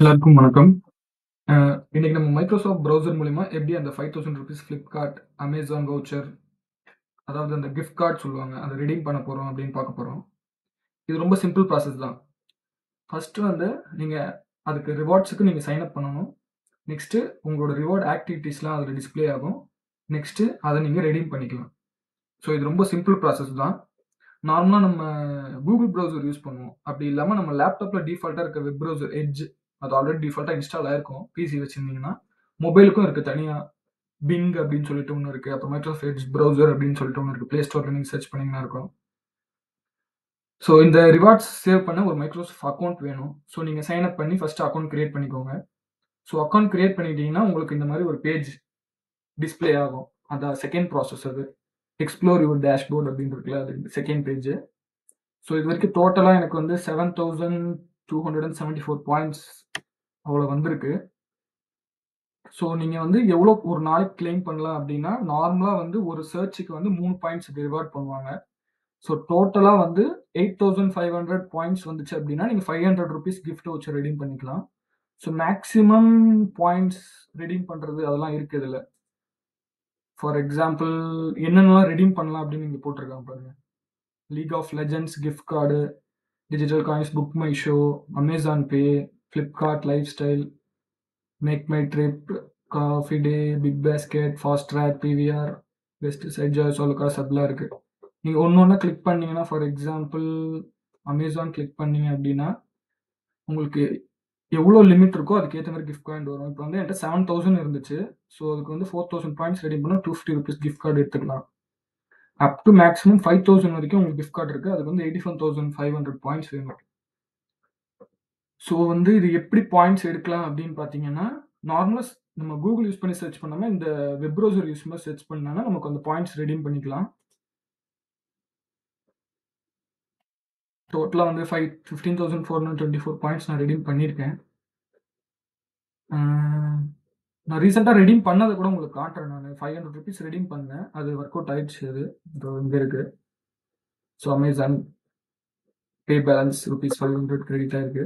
எல்லாருக்கும் வணக்கம். அ இன்னைக்கு நம்ம மைக்ரோசாஃப்ட் ப்ரௌசர் மூலியமா எப்படி அந்த ₹5000 Flipkart, Amazon வவுச்சர் அதாவது அந்த கிஃப்ட் கார்ட் சொல்லுவாங்க. அத ரிடீம் பண்ண போறோம் அப்படின்னு பார்க்க போறோம். இது ரொம்ப சிம்பிள் ப்ராசஸ் தான். ஃபர்ஸ்ட்டு வந்து நீங்க அதுக்கு ரிவார்ட்ஸ்க்கு நீங்க சைன் அப் பண்ணணும். நெக்ஸ்ட்டு உங்களோட ரிவார்ட் ஆக்டிவிட்டீஸ்லாம் அதுல டிஸ்ப்ளே ஆகும். நெக்ஸ்ட்டு அத நீங்க ரெடீம் பண்ணிக்கலாம். ஸோ இது ரொம்ப சிம்பிள் ப்ராசஸ் தான். நார்மலா நம்ம Google ப்ரௌசர் யூஸ் பண்ணுவோம். அப்படி இல்லாம நம்ம லேப்டாப்ல டிஃபால்ட்டா இருக்க வெப் ப்ரௌசர் எட்ஜ் அது ஆல்ரெடி டிஃபால்ட்டா இன்ஸ்டால் ஆயிருக்கும். பிசி வச்சிருந்தீங்கன்னா, மொபைலுக்கும் இருக்கு தனியா. Bing அப்படின்னு சொல்லிட்டு ஒண்ணு இருக்கு. அப்புறம் மைக்ரோசாஃப்ட் எட்ஜ் ப்ரௌசர் அப்படின்னு சொல்லிட்டு ஒண்ணு இருக்கு. Play Storeல நீங்க சர்ச் பண்ணீங்கன்னா இருக்கும். ஸோ இந்த ரிவார்ட்ஸ் சேவ் பண்ண ஒரு மைக்ரோசாஃப்ட் அக்கவுண்ட் வேணும். ஸோ நீங்க சைன் அப் பண்ணி ஃபர்ஸ்ட்டு அக்கவுண்ட் கிரியேட் பண்ணிக்கோங்க. ஸோ அக்கவுண்ட் கிரியேட் பண்ணிட்டீங்கன்னா, உங்களுக்கு இந்த மாரி ஒரு பேஜ் டிஸ்ப்ளே ஆகும். அதான் செகண்ட் ப்ராசஸ் அது. எக்ஸ்ப்ளோர் யுவர் டேஷ்போர்ட் அப்படின்னு இருக்குல்ல, அது செகண்ட் பேஜ். ஸோ இதுவரைக்கும் டோட்டலா எனக்கு வந்து 7274 பாயிண்ட்ஸ் அவ்வளோ வந்திருக்கு. ஸோ நீங்க வந்து எவ்வளோ ஒரு நாளைக்கு கிளைம் பண்ணலாம் அப்படின்னா, நார்மலா வந்து ஒரு சர்ச்சுக்கு வந்து 3 பாயிண்ட்ஸ் ரிவார்ட் பண்ணுவாங்க. ஸோ டோட்டலா வந்து 8500 பாயிண்ட்ஸ் வந்துச்சு அப்படின்னா, நீங்க ₹500 கிஃப்ட் வவுச்சர் ரெடீம் பண்ணிக்கலாம். ஸோ மேக்ஸிமம் பாயிண்ட்ஸ் ரெடீம் பண்றது அதெல்லாம் இருக்கு இதுல. ஃபார் எக்ஸாம்பிள் என்னென்னலாம் ரெடீம் பண்ணலாம் அப்படின்னு இங்க போட்டிருக்காங்க பாருங்க. League of Legends gift card, digital coins, Book My Show, Amazon Pay, Flipkart Life Style, Make My Trip, Coffee Day, Big Basket, Fast Track, PVR, best side joy சோலோகாஸ் அப்படிலாம் இருக்கு. நீங்க ஒண்ணு ஒண்ணா கிளிக் பண்ணீங்கன்னா, ஃபார் எக்ஸாம்பிள் அமேசான் கிளிக் பண்ணீங்க அப்படின்னா, உங்களுக்கு எவ்வளோ லிமிட் இருக்கோ அதுக்கேத்த மாரி கிஃப்ட் காயின் வரும். இப்போ வந்து என்ட்ட 7000 இருந்துச்சு. ஸோ அதுக்கு வந்து 4000 பாயிண்ட்ஸ் ரெடீம் பண்ணா ₹250 கிஃப்ட் கார்டு எடுத்துக்கலாம். அப் டூ மேக்ஸிமம் 5000 வரைக்கும் உங்களுக்கு கிஃப்ட் கார்ட் இருக்கு. அதுக்கு வந்து 81500 பாயிண்ட்ஸ் வேணும். ஸோ வந்து இது எப்படி பாயிண்ட்ஸ் எடுக்கலாம் அப்படின்னு பார்த்தீங்கன்னா, நார்மலா ஸ் நம்ம Google யூஸ் பண்ணி சர்ச் பண்ணாம, இந்த வெப் ப்ரௌசர் யூஸ் பண்ணி சர்ச் பண்ணாங்கன்னா, நமக்கு அந்த பாயிண்ட்ஸ் ரெடீம் பண்ணிக்கலாம். டோட்டலா வந்து ஃபைவ் 15424 பாயிண்ட்ஸ் நான் ரெடீம் பண்ணியிருக்கேன். அ நான் ரீசென்ட்டா ரெடீம் பண்ணத கூட உங்களுக்கு காட்டுறேன் நானு. ₹500 ரெடீம் பண்ணேன். அது ஒர்க் அவுட் ஆயிடுச்சு அது. இதோ இங்க இருக்கு. So Amazon Pay balance ₹500 credit ஆயிருக்கு.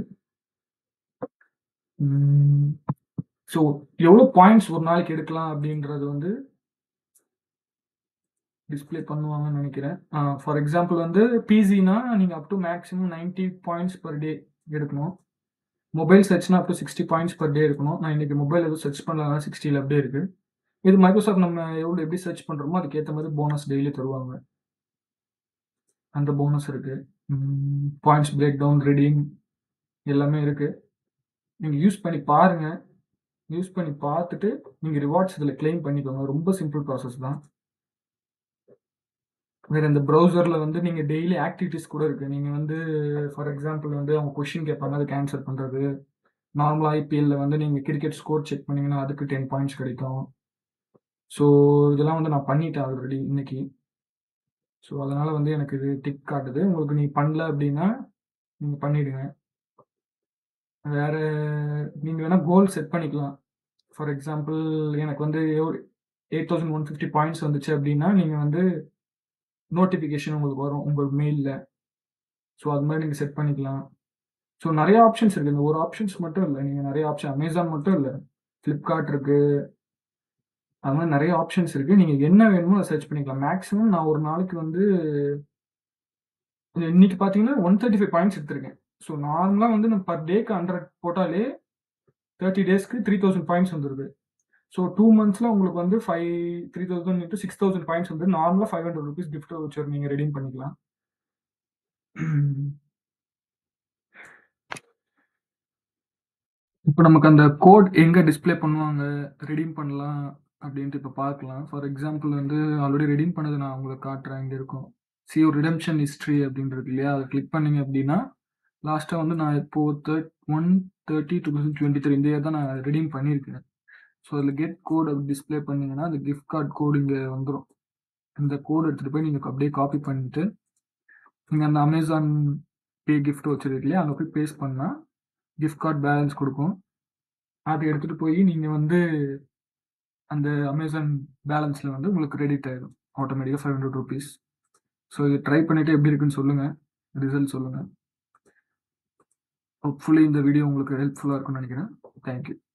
ம். ஸோ எவ்வளோ பாயிண்ட்ஸ் ஒரு நாளைக்கு எடுக்கலாம் அப்படின்றது வந்து டிஸ்ப்ளே பண்ணுவாங்கன்னு நெனைக்கிறேன். அ ஃபார் எக்ஸாம்பிள் வந்து பிசினா நீங்க up to maximum 90 points per day எடுக்கணும். மொபைல் சர்ச்னா up to 60 points per day இருக்கணும். நான் இன்னைக்கு மொபைல் எதுவும் சர்ச் பண்ணல 60ல அப்படியே இருக்கு. இது மைக்ரோசாஃப்ட் நம்ம எவ்வளோ எப்படி சர்ச் பண்றோமோ அதுக்கேத்த மாரி போனஸ் டெய்லி தருவாங்க. அந்த போனஸ் இருக்கு. ம். பாயிண்ட்ஸ் பிரேக் டவுன், ரெடீம் எல்லாமே இருக்கு. நீங்க யூஸ் பண்ணி பாருங்க. யூஸ் பண்ணி பார்த்துட்டு, நீங்க ரிவார்ட்ஸ் இதுல கிளைம் பண்ணிக்கோங்க. ரொம்ப சிம்பிள் ப்ராசஸ் தான். வேற இந்த ப்ரௌசர்ல வந்து நீங்க டெய்லி ஆக்டிவிட்டீஸ் கூட இருக்கு. நீங்க வந்து ஃபார் எக்ஸாம்பிள் வந்து அவங்க கொஸ்டின் கேட்பாங்க. அதுக்கு ஆன்ஸர் பண்றது. நார்மலா ஐபிஎல்ல வந்து நீங்க கிரிக்கெட் ஸ்கோர் செக் பண்ணீங்கன்னா, அதுக்கு 10 பாயிண்ட்ஸ் கிடைக்கும். ஸோ இதெல்லாம் வந்து நான் பண்ணிட்டேன் ஆல்ரெடி இன்னைக்கு. ஸோ அதனால வந்து எனக்கு இது டிக் காட்டுது. உங்களுக்கு நீங்க பண்ணல அப்படின்னா, நீங்க பண்ணிடுங்க. வேற நீங்க வேணா கோல் செட் பண்ணிக்கலாம். ஃபார் எக்ஸாம்பிள் எனக்கு வந்து எவ் 8150 பாயிண்ட்ஸ் வந்துச்சு அப்படின்னா, நீங்க வந்து நோட்டிஃபிகேஷன் உங்களுக்கு வரும் உங்க மெயில்ல. ஸோ அது மாரி நீங்க செட் பண்ணிக்கலாம். ஸோ நெறைய ஆப்ஷன்ஸ் இருக்கு. இந்த ஒரு ஆப்ஷன்ஸ் மட்டும் இல்ல. நீங்க நெறைய ஆப்ஷன் அமேசான் மட்டும் இல்ல. Flipkart இருக்கு. அது மாரி நெறைய ஆப்ஷன்ஸ் இருக்கு. நீங்க என்ன வேணுமோ அத சர்ச் பண்ணிக்கலாம். மேக்ஸிமம் நான் ஒரு நாளைக்கு வந்து இன்னைக்கு பார்த்தீங்கன்னா 135 பாயிண்ட்ஸ் எடுத்திருக்கேன். ஸோ நார்மலா வந்து நம்ம பெர் டேக்கு 100 போட்டாலே 30 டேஸ்க்கு 3000 பாயிண்ட்ஸ் வந்துருது. ஸோ 2 மந்த்ஸ்ல உங்களுக்கு வந்து 5 3000 இன்டூ 6000 பாயிண்ட்ஸ் வந்து நார்மலா ₹500 கிஃப்ட் வவுச்சர் நீங்க ரெடீம் பண்ணிக்கலாம். இப்ப நமக்கு அந்த கோட் எங்க டிஸ்ப்ளே பண்ணுவாங்க, ரெடீம் பண்ணலாம் அப்படின்ட்டு இப்ப பார்க்கலாம். ஃபார் எக்ஸாம்பிள் வந்து ஆல்ரெடி ரெடீம் பண்ணத நான் உங்களுக்கு காட்டுறேன். இங்க இருக்கும். சி யுவர் ரிடெம்ப்ஷன் ஹிஸ்டரி அப்படின்னு இருக்கு இல்லையா? அத கிளிக் பண்ணீங்க அப்படின்னா, லாஸ்ட்டா வந்து நான் இப்போ தர்ட் 1/30/2023 இந்த இயர் தான் நான் ரெடீம் பண்ணியிருக்கேன். ஸோ அதுல கெட் கோட் அப்படி டிஸ்ப்ளே பண்ணீங்கன்னா, அந்த கிஃப்ட் கார்ட் கோட் இங்க வந்துரும். இந்த கோட் எடுத்துட்டு போய் நீங்க அப்படியே காப்பி பண்ணிட்டு, நீங்க அந்த அமேசான் பே கிஃப்ட் வவுச்சர் இருக்கு இல்லையா? அங்க போய் பேஸ்ட் பண்ணா, கிஃப்ட் கார்ட் பேலன்ஸ் குடுக்கும். அத எடுத்துட்டு போயி நீங்க வந்து அந்த அமேசான் பேலன்ஸ்ல வந்து உங்களுக்கு கிரெடிட் ஆயிடும். ஆட்டோமேட்டிக்கா ₹500. ஸோ இத ட்ரை பண்ணிட்டு எப்படி இருக்குன்னு சொல்லுங்க. ரிசல்ட் சொல்லுங்க. ஹோப்ஃபுல்லி இந்த வீடியோ உங்களுக்கு ஹெல்ப்ஃபுல்லா இருக்கும்னு நெனைக்கிறேன். Thank you.